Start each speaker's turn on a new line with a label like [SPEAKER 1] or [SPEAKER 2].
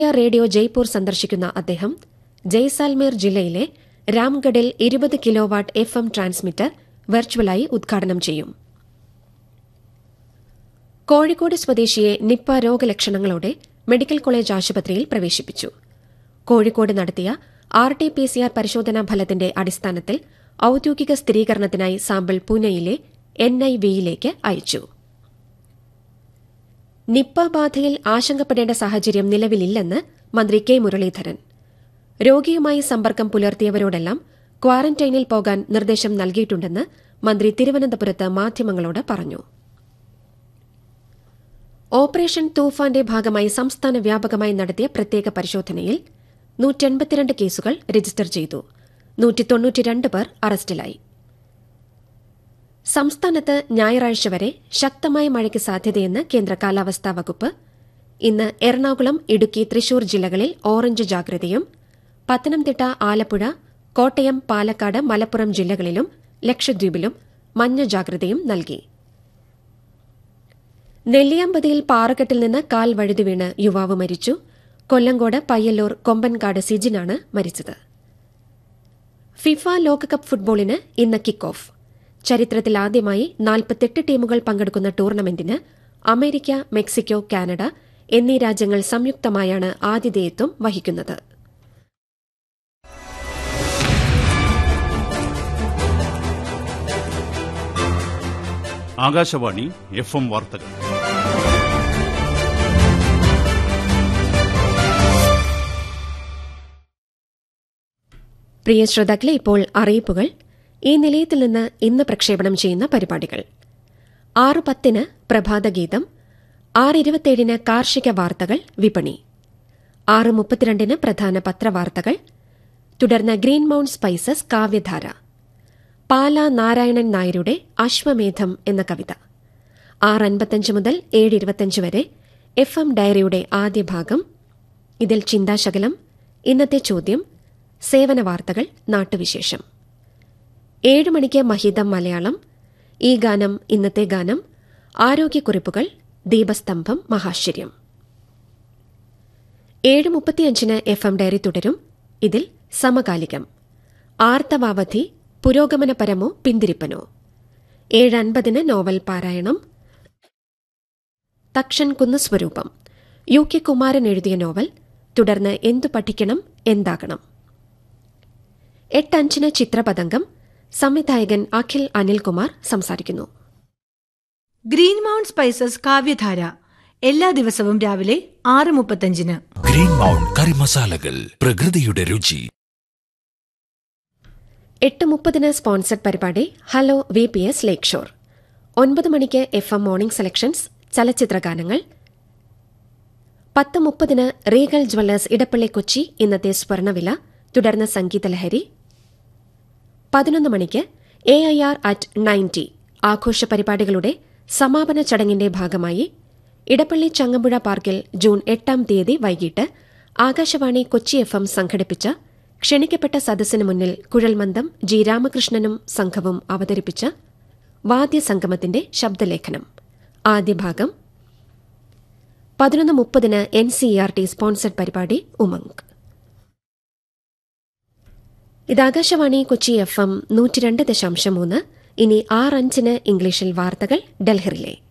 [SPEAKER 1] radio Jaipur സന്ദർശിക്കുന്ന അദ്ദേഹം ജയ്സാൽമേർ ജില്ലയിലെ രാംഗഡിൽ ഇരുപത് കിലോവാട്ട് എഫ് എം ട്രാൻസ്മിറ്റർ വെർച്വലായി ഉദ്ഘാടനം ചെയ്യും കോഴിക്കോട് സ്വദേശിയെ നിപ്പ രോഗലക്ഷണങ്ങളോടെ മെഡിക്കൽ കോളേജ് ആശുപത്രിയിൽ പ്രവേശിപ്പിച്ചു കോഴിക്കോട് നടത്തിയ R T P C R പരിശോധനാ ഫലത്തിന്റെ അടിസ്ഥാനത്തിൽ ഔദ്യോഗിക സ്ഥിരീകരണത്തിനായി സാമ്പിൾ പൂനെയിലെ എൻ ഐ വിയിലേക്ക് അയച്ചു നിപ്പ ബാധയിൽ ആശങ്കപ്പെടേണ്ട സാഹചര്യം നിലവിലില്ലെന്ന് മന്ത്രി കെ മുരളീധരൻ രോഗിയുമായി സമ്പർക്കം പുലർത്തിയവരോടെല്ലാം ക്വാറന്റൈനിൽ പോകാൻ നിർദ്ദേശം നൽകിയിട്ടുണ്ടെന്ന് മന്ത്രി തിരുവനന്തപുരത്ത് മാധ്യമങ്ങളോട് പറഞ്ഞു ഓപ്പറേഷൻ തൂഫാന്റെ ഭാഗമായി സംസ്ഥാന വ്യാപകമായി നടത്തിയ പ്രത്യേക പരിശോധനയിൽ നൂറ്റെൺപത്തിരണ്ട് കേസുകൾ രജിസ്റ്റർ ചെയ്തു നൂറ്റിത്തൊണ്ണൂറ്റിരണ്ട് പേർ അറസ്റ്റിലായി സംസ്ഥാനത്ത് ഞായറാഴ്ച വരെ ശക്തമായ മഴയ്ക്ക് സാധ്യതയെന്ന് കേന്ദ്ര കാലാവസ്ഥാ വകുപ്പ് ഇന്ന് എറണാകുളം ഇടുക്കി തൃശൂർ ജില്ലകളിൽ ഓറഞ്ച് ജാഗ്രതയും പത്തനംതിട്ട ആലപ്പുഴ കോട്ടയം പാലക്കാട് മലപ്പുറം ജില്ലകളിലും ലക്ഷദ്വീപിലും മഞ്ഞ ജാഗ്രതയും നൽകി നെല്ലിയാമ്പതിയിൽ പാറക്കെട്ടിൽ നിന്ന് കാൽ വഴുതി വീണ് യുവാവ് മരിച്ചു കൊല്ലങ്കോട് പയ്യല്ലൂർ കൊമ്പൻകാട് സിജിനാണ് മരിച്ചത് ഫിഫ ലോകകപ്പ് ഫുട്ബോളിന് ഇന്ന് കിക്ക് ഓഫ് ചരിത്രത്തിൽ ആദ്യമായി നാൽപ്പത്തെട്ട് ടീമുകൾ പങ്കെടുക്കുന്ന ടൂർണമെന്റിന് അമേരിക്ക മെക്സിക്കോ കാനഡ എന്നീ രാജ്യങ്ങൾ സംയുക്തമായാണ് ആതിഥേയത്വം വഹിക്കുന്നത്
[SPEAKER 2] ആകാശവാണി എഫ് എം വാർത്തകൾ
[SPEAKER 1] പ്രിയ ശ്രോതാക്കളെ ഇപ്പോൾ അറിയിപ്പുകൾ ഈ നിലയത്തിൽ നിന്ന് ഇന്ന് പ്രക്ഷേപണം ചെയ്യുന്ന പരിപാടികൾ ആറ് പത്തിന് പ്രഭാതഗീതം ആറ് ഇരുപത്തിയേഴിന് കാർഷിക വാർത്തകൾ വിപണി ആറ് മുപ്പത്തിരണ്ടിന് പ്രധാന പത്രവാർത്തകൾ തുടർന്ന് ഗ്രീൻ മൌണ്ട് സ്പൈസസ് കാവ്യധാര പാല നാരായണൻ നായരുടെ അശ്വമേധം എന്ന കവിത ആറ് അൻപത്തഞ്ച് മുതൽ ഏഴ് ഇരുപത്തഞ്ച് വരെ എഫ് എം ഡയറിയുടെ ആദ്യ ഭാഗം ഇതിൽ ചിന്താശകലം ഇന്നത്തെ ചോദ്യം സേവന വാർത്തകൾ നാട്ടുവിശേഷം ഏഴ് മണിക്ക് മഹിതം മലയാളം ഈ ഗാനം ഇന്നത്തെ ഗാനം ആരോഗ്യക്കുറിപ്പുകൾ ദീപസ്തംഭം മഹാശ്ചര്യം ഏഴ് മുപ്പത്തിയഞ്ചിന് എഫ് എം ഡയറി തുടരും ഇതിൽ സമകാലികം ആർത്തവാവധി പുരോഗമനപരമോ പിന്തിരിപ്പനോ ഏഴ് അൻപതിന് നോവൽ പാരായണം തക്ഷൻ കുന്നസ്വരൂപം യു കെ കുമാരൻ എഴുതിയ നോവൽ തുടർന്ന് എന്തു പഠിക്കണം എന്താകണം എട്ടഞ്ചിന് ചിത്രപതംഗം സംവിധായകൻ അഖിൽ അനിൽകുമാർ സംസാരിക്കുന്നു
[SPEAKER 3] ഗ്രീൻ മൗണ്ട് സ്പൈസസ് കാവ്യധാര എല്ലാ ദിവസവും രാവിലെ ആറ് മുപ്പത്തഞ്ചിന്
[SPEAKER 4] ഗ്രീൻ മൗണ്ട് കറി മസാലകൾ പ്രകൃതിയുടെ രുചി
[SPEAKER 1] എട്ട് മുപ്പതിന് സ്പോൺസർഡ് പരിപാടി hello V P S lake shore ഒൻപത് മണിക്ക് എഫ് എം മോർണിംഗ് സെലക്ഷൻസ് ചലച്ചിത്ര ഗാനങ്ങൾ പത്ത് മുപ്പതിന് റീഗൽ ജ്വല്ലേഴ്സ് ഇടപ്പള്ളി കൊച്ചി ഇന്നത്തെ സ്വർണവില തുടർന്ന് സംഗീതലഹരി പതിനൊന്ന് മണിക്ക് A I R at ninety ആഘോഷ പരിപാടികളുടെ സമാപന ചടങ്ങിന്റെ ഭാഗമായി ഇടപ്പള്ളി ചങ്ങമ്പുഴ പാർക്കിൽ ജൂൺ എട്ടാം തീയതി വൈകിട്ട് ആകാശവാണി കൊച്ചി എഫ് എം സംഘടിപ്പിച്ച ക്ഷണിക്കപ്പെട്ട സദസ്സിന് മുന്നിൽ കുഴൽമന്ദം ജി രാമകൃഷ്ണനും സംഘവും അവതരിപ്പിച്ച വാദ്യസംഗമത്തിന്റെ ശബ്ദലേഖനം ആദ്യ ഭാഗം പതിനൊന്ന് മുപ്പതിന് N C R T sponsored പരിപാടി ഉമംഗ് ഇത് ആകാശവാണി കൊച്ചി എഫ് എം നൂറ്റിരണ്ട് ദശാംശം മൂന്ന് ഇനി ആറ് അഞ്ചിന് ഇംഗ്ലീഷിൽ വാർത്തകൾ ഡൽഹിറിലെ